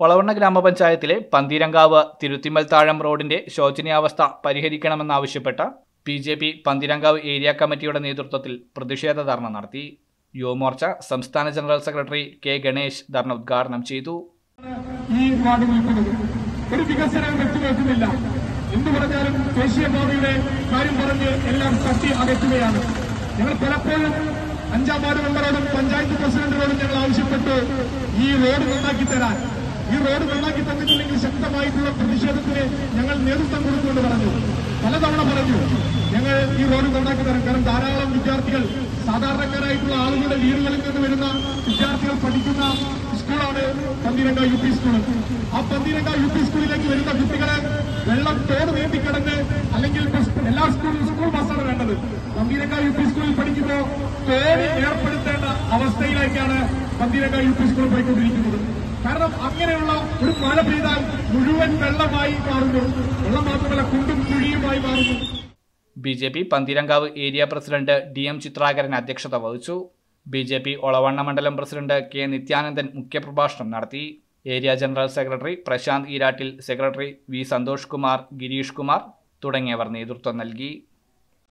ഒളവണ്ണ ഗ്രാമപഞ്ചായത്തിലെ പന്തീരങ്കാവ് തിരുത്തിമൽ താഴം റോഡിന്റെ ശോചനീയാവസ്ഥ പരിഹരിക്കണമെന്നാവശ്യപ്പെട്ട B J P Pantheerankavu area കമ്മിറ്റിയുടെ നേതൃത്വത്തിൽ പ്രതിഷേധ ധർണ നടത്തി യുവമോർച്ച സംസ്ഥാന ജനറൽ സെക്രട്ടറി കെ ഗണേശ് ധർണ ഉദ്ഘാടനം ചെയ്തു ഈ വാർഡ് നിൽക്കുന്നത് ഒരു വികസനവും എത്തിവെക്കുന്നില്ല എന്തു പറഞ്ഞാലും ദേശീയപാതയുടെ കാര്യം പറഞ്ഞ് എല്ലാം തട്ടി അകറ്റുകയാണ് ഞങ്ങൾ പലപ്പോഴും അഞ്ചാം വാർഡ് മെമ്പറോടും പഞ്ചായത്ത് പ്രസിഡന്റിനോടും ഞങ്ങൾ ആവശ്യപ്പെട്ടു ഈ റോഡ് നന്നാക്കി തരാൻ ഈ റോഡ് നന്നാക്കി തന്നിട്ടില്ലെങ്കിൽ ശക്തമായിട്ടുള്ള പ്രതിഷേധത്തിന് ഞങ്ങൾ നേതൃത്വം കൊടുത്തുകൊണ്ട് പറഞ്ഞു പലതവണ പറഞ്ഞു ഞങ്ങൾ ഈ റോഡ് നന്നാക്കി തരാം കാരണം ധാരാളം വിദ്യാർത്ഥികൾ സാധാരണക്കാരായിട്ടുള്ള ആളുകളുടെ വീടുകളിൽ നിന്ന് വരുന്ന വിദ്യാർത്ഥികൾ പഠിക്കുന്ന സ്കൂളാണ് പന്തിരങ്ക യു പി സ്കൂൾ ആ പന്തിരങ്ക യു പി സ്കൂളിലേക്ക് വരുന്ന കുട്ടികളെ വെള്ളം തോട് നീന്തിക്കിടന്ന് അല്ലെങ്കിൽ ബസ്- എല്ലാ സ്കൂളിലും സ്കൂൾ ബസ്സാണ് വേണ്ടത് പന്തിരങ്ക യു പി സ്കൂളിൽ പഠിക്കുമ്പോൾ തോട് ഏർപ്പെടുത്തേണ്ട അവസ്ഥയിലേക്കാണ് പന്തിരങ്ക യു പി സ്കൂൾ പോയിക്കൊണ്ടിരിക്കുന്നത് കാരണം അങ്ങനെയുള്ള ഒരു മഴ പെയ്താൽ മുഴുവൻ വെള്ളമായി മാറുന്നു വെള്ളം മാത്രമല്ല കുണ്ടും കുഴിയുമായി മാറുന്നു B J P Pantheerankavu area president D M Chithrakaran അധ്യക്ഷത വഹിച്ചു ബി ജെ പി ഒളവണ്ണ മണ്ഡലം പ്രസിഡന്റ് കെ നിത്യാനന്ദൻ മുഖ്യപ്രഭാഷണം നടത്തി area general secretary Prashanth Eerattil secretary V Santhosh Kumar Girish Kumar തുടങ്ങിയവർ നേതൃത്വം നൽകി